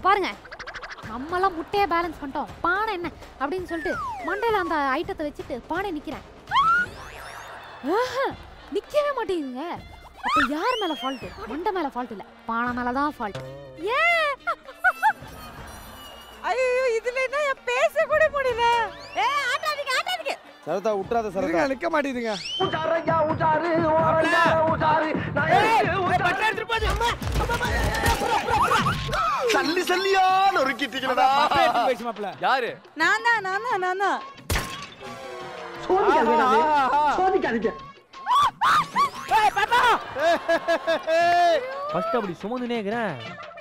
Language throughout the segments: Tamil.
பாருங்க நம்மலாம் முட்டையை பேலன்ஸ் பண்ணிட்டோம் பானை என்ன அப்படின்னு சொல்லிட்டு மண்டையில அந்த ஐட்டத்தை வச்சுட்டு பானை நிக்கிறேன் ஆஹா, நிக்கவே மாட்டேங்குங்க அப்ப யார் மேல ஃபால்ட் மண்டை மேல ஃபால்ட் இல்ல பானை மேல தான் ஃபால்ட் ஏன் ஐயோ இதுல என்ன என் பேச கூட முடியல ஏ ஆட்டாதீங்க ஆட்டாதீங்க சரதா விட்டுறாத சரதா இருங்க நிக்க மாட்டேங்குதுங்க சல்லி சல்லியா நொறுக்கிட்டீங்களா யாரு நான் தான் நான் தான் நான் தான் ஃபர்ஸ்ட் அப்படி சுமந்துனே இருக்கிறேன்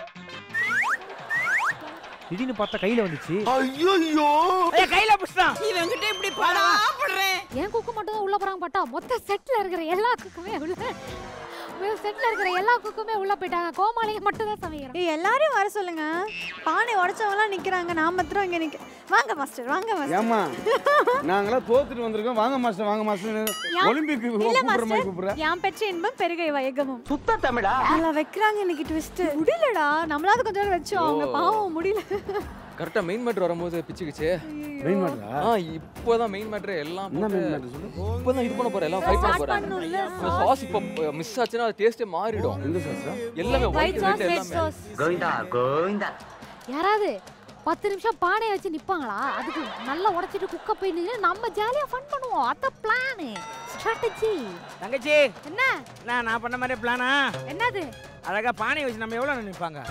திடீர்னு பார்த்தா கையில வந்துச்சு ஐயோ கையில புடிச்சான் இவங்கிட்ட இப்படி படா படுறேன் என் குக்கு மட்டும் தான் உள்ள போறாங்க பார்த்தா மொத்த செட்ல இருக்கிற எல்லா குக்குமே உள்ள செட்ல இருக்கிற எல்லா குக்குமே உள்ள போயிட்டாங்க கோமாளிங்க மட்டும் தான் சமைக்கிறோம் ஏய் எல்லாரையும் வர சொல்லுங்க பானை உடைச்சவங்களாம் நிக்கிறாங்க நான் மாத்திரம் இங்க நிக்க வாங்க மாஸ்டர் வாங்க மாஸ்டர் ஏமா நாங்களாம் தோத்துட்டு வந்திருக்கோம் வாங்க மாஸ்டர் வாங்க மாஸ்டர் ஒலிம்பிக் இல்ல கூப்பிடுற மாதிரி மாஸ்டர் கூப்பிடுற யான் பெற்ற இன்பம் பெருகை வயகமும் சுத்த தமிழா நல்லா வைக்கிறாங்க இன்னைக்கு ட்விஸ்ட் முடியலடா நம்மளாவது கொஞ்ச நேரம் வச்சோம் அவங்க பாவம் முடியல கரெக்டா மெயின் மேட்ரு வரும்போது பிச்சுக்கிச்சு மெயின் மாட்டா ஆ இப்போதான் மெயின் மேட்ரு எல்லாம் என்ன போட்டு- மெயின் மாட்டர் சொல்லு இப்போதான் இது பண்ண போறேன் எல்லாம் ஃபைட் பண்ண போறாங்க பண்ணணும்ல இந்த சாஸ் இப்போ மிஸ் ஆச்சுன்னா அது டேஸ்டே மாறிடும் எந்த சாஸ்ரா எல்லாமே white white sauce red red எல்லாமே சாஸ் கோவிந்தா கோவிந்தா யாராவது பத்து நிமிஷம் பானையை வச்சு நிப்பாங்களா அதுக்கு நல்லா உடைச்சிட்டு குக்க போய் நின்று நம்ம ஜாலியா ஃபன் பண்ணுவோம் அத பிளான் ஸ்ட்ராட்டஜி தங்கச்சி என்ன நான் நான் பண்ண மாதிரி பிளானா என்னது அழகா பானை வச்சு நம்ம எவ்வளவு நினைப்பாங்க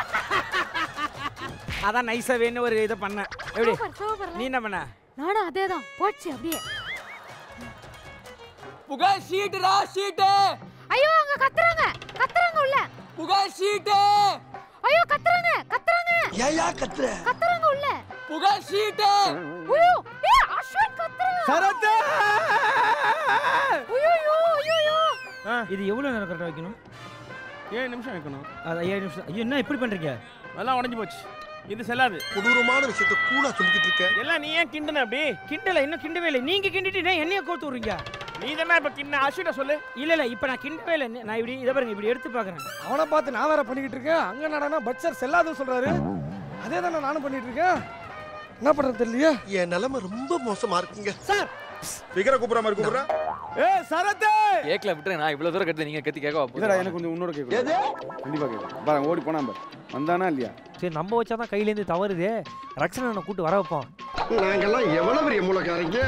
அதான் நைஸா வேணும் ஒரு இதை பண்ணேன் எப்படி சூப்பர் சூப்பர் நீ என்ன பண்ண நானும் அதேதான் போச்சு அப்படியே புகழ் ஷீட்டுடா ஷீட்டு ஐயோ அங்க கத்துறாங்க கத்துறாங்க உள்ள புகழ் ஷீட்டு ஐயோ கத்துறாங்க கத்துறாங்க ஏயா கத்துற கத்துறாங்க உள்ள புகழ் ஷீட்டு ஐயோ ஏய் அஸ்வின் கத்துறாங்க சரத்து ஐயோ ஐயோ இது எவ்வளவு நேரம் கரெக்டா வைக்கணும் ஏழு நிமிஷம் வைக்கணும் அது ஐயாயிரம் நிமிஷம் ஐயோ என்ன இப்படி பண்றீங்க அதெல்லாம் உடஞ்சு போச்சு இது செல்லாது கொடூரமான விஷயத்த கூடா சொல்லிக்கிட்டு இருக்க எல்லாம் நீ ஏன் கிண்டுன அப்படி கிண்டல இன்னும் கிண்டவே இல்லை நீங்க கிண்டிட்டு என்னைய கோத்து விடுறீங்க நீ தானே இப்ப கிண்ண அஸ்விட்ட சொல்லு இல்ல இல்ல இப்ப நான் கிண்டவே இல்லை நான் இப்படி இதை பாருங்க இப்படி எடுத்து பாக்குறேன் அவனை பார்த்து நான் வேற பண்ணிக்கிட்டு இருக்கேன் அங்க நடனா பட்சர் செல்லாதுன்னு சொல்றாரு அதே தானே நானும் பண்ணிட்டு இருக்கேன் என்ன பண்றது தெரியலையே என் நிலைமை ரொம்ப மோசமா இருக்குங்க சார் விக்கிர கூப்பிடுற மாதிரி கூப்பிடுற ஏ சரத்து கேக்கல விட்டுறேன் நான் இவ்வளவு தூரம் கட்டு நீங்க கத்தி கேட்க இல்லடா எனக்கு கொஞ்சம் உன்னோட கேட்கும் கண்டிப்பா கேட்கும் பாருங்க ஓடி போனா பாரு வந்தானா இல்லையா சரி நம்ம வச்சாதான் கையில இருந்து தவறுது ரக்ஷனை கூட்டு வர வைப்போம் நாங்கெல்லாம் எவ்வளவு பெரிய மூலக்காரங்க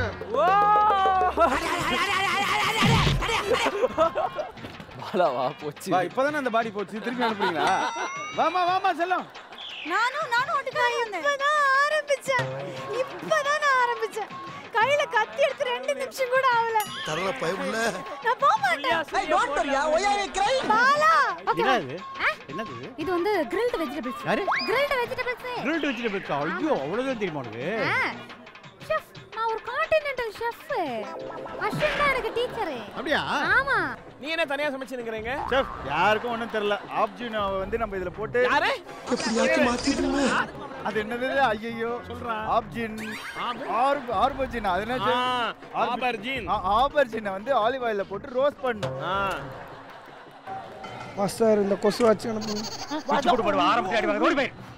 பாலா வா போச்சு வா இப்பதானே அந்த பாடி போச்சு திருப்பி அனுப்புறீங்களா வாமா வாமா செல்லம் நானும் நானும் ஒட்டுக்காய் இப்பதான் ஆரம்பிச்சேன் இப்பதான் நான் ஆரம்பிச்சேன் கையில கத்தி எடுத்து ரெண்டு நிமிஷம் கூட ஆகல தரல பயமுள்ள நான் போக மாட்டேன் பாலா ஓகே என்னது ஆ? என்னது இது வந்து கிரில்டு வெஜிடபிள்ஸ் யாரு கிரில்டு வெஜிடபிள்ஸ் கிரில்ட் வெஜிடபிள்ஸ் ஐயோ அவ்வளவுதான் தெரியுமா உனக்கு ஷெஃப் நான் ஒரு கான்டினென்டல் ஷெஃப் அஸ்வின் தான் எனக்கு டீச்சர் அப்படியா ஆமா நீ என்ன தனியா சமைச்சுங்கிறீங்க செஃப் யாருக்கும் ஒன்றும் தெரியல ஆப்ஜின் வந்து நம்ம இதுல போட்டு யாரு எப்படியாச்சும் மாத்திடுங்க அது என்னது ஐயோ சொல்றான் ஆப்ஜின் ஆர்ப் ஆர்பஜின் அது என்ன ஆபர்ஜின் ஆபர்ஜினை வந்து ஆலிவ் ஆயில போட்டு ரோஸ்ட் பண்ணும் மாஸ்டர் இந்த கொசு வச்சு அனுப்புங்க போட்டு போடுவா ஆரம்பிச்சு அடிவாங்க ஓடி போய்